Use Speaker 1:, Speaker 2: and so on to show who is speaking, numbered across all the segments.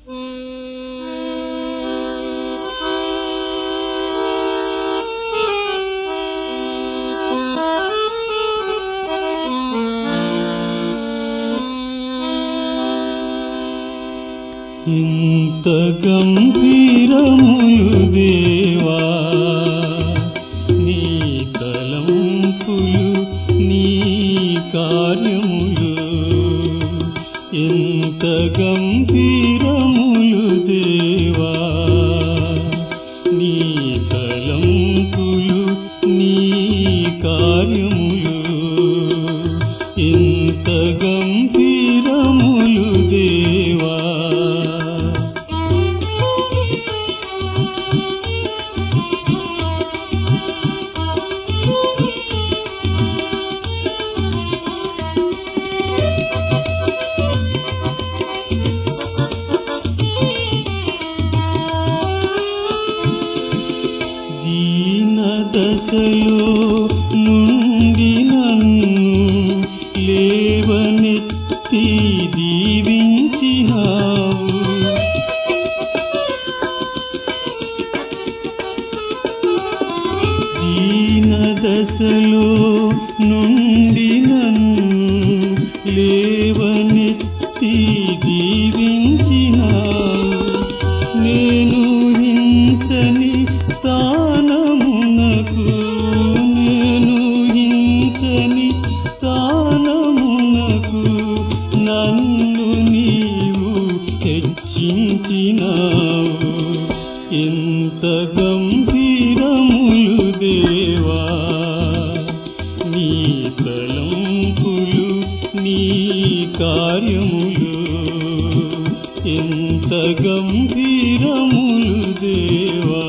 Speaker 1: ఇంత గంభీరములు దేవా నీ తలంపులు నీ కార్యములు ఇంత గంభీరములు దేవా నీ తలంపులు నీ కార్యములు ఇంత గంభీరములు దేవా దీన దశలో నుండి నన్ను లేవనెత్తి దీవించినావు దీన దశలో నుండి నన్ను లేవనెత్తి దీవించినావు నేను హింసని స్థానమునకు నేను హింసని స్థానమునకు నన్ను నీవు హెచ్చించినావు ఎంత గంభీరములు దేవా నీ తలంపులు నీ కార్యములు ఎంత గంభీరములు దేవా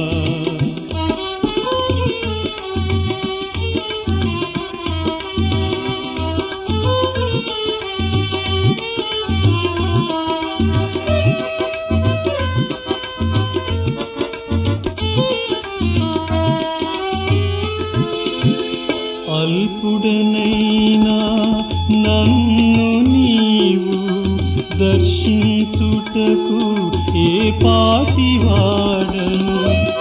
Speaker 1: అల్పుడనైనా నన్ను నీవు దర్శించుటకు ఏ పాటివాడను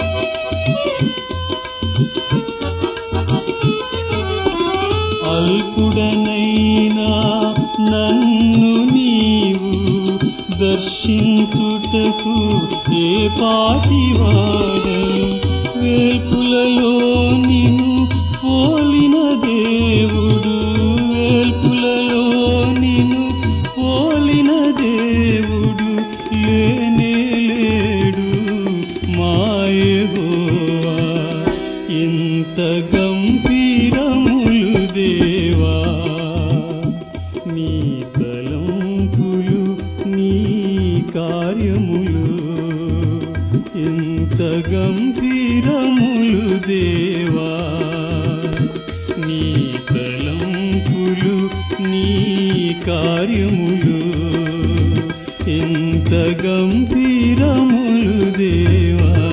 Speaker 1: అల్పుడనైనా నన్ను నీవు దర్శించుటకు ఏ పాటివాడను వేల్పులలో నిన్ను పోలిన దేవుడు వేల్పులలో నిన్ను పోలిన దేవుడు లేనే లేడు మాయహోవా ఇంత గంభీరములు దేవా నీ తలంపులు నీ కార్యములు ఎంత గంభీరములు దేవా నీ తలంపులు నీ కార్యములు ఎంత గంభీరములు దేవా